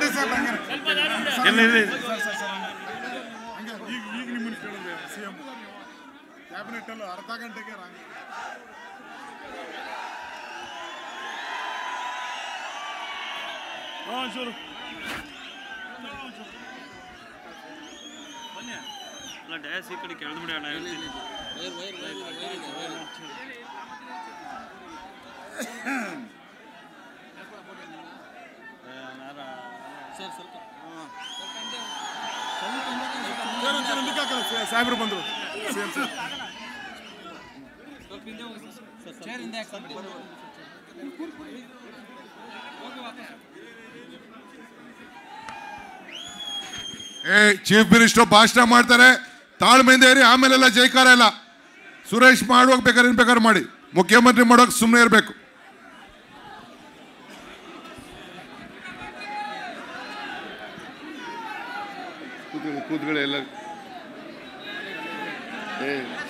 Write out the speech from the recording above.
ಇಲ್ಲ ಇಲ್ಲ ಹಂಗೆ ಈಗ ಈಗ ನಿಮ್ಮನ್ನು ಕೇಳಿದೆ ಸಿ ಎಂ ಕ್ಯಾಬಿನೆಟ್ ಅಲ್ಲ ಅರ್ಧ ಗಂಟೆಗೆ ರಾಂಗ್ ಒಂಚೂರು ಅಲ್ಲ ಡ್ಯಾಸ್ ಈ ಕಡೆ ಕೆಳದು ಬಿಡಿ ಅಣ್ಣ ಹೇಳ್ತೀನಿ ಒಂಚೂರು ಮುಂದಕ್ಕೆ ಹಾಕಲ್ಲ ಸಾ- ಸಾಹೇಬ್ರು ಬಂದರು ಸಿ ಎಂ ಸಾಹೇಬ್ ಏ ಚೀಫ್ ಮಿನಿಸ್ಟರ್ ಭಾಷಣ ಮಾಡ್ತಾರೆ ತಾಳ್ಮೆಯಿಂದ ಇರಿ ಆಮೇಲೆಲ್ಲ ಜೈಕಾರ ಇಲ್ಲ ಸುರೇಶ್ ಮಾಡುವಾಗ ಬೇಕಾದ್ರೆ ಏನ್ ಬೇಕಾದ್ರೆ ಮಾಡಿ ಮುಖ್ಯಮಂತ್ರಿ ಮಾಡೋಕೆ ಸುಮ್ಮನೆ ಇರಬೇಕು ಕೂತ್ಕೊಳ್ಳಿ ಕೂತ್ಕೊಳ್ಳಿ ಎಲ್ಲ ಏ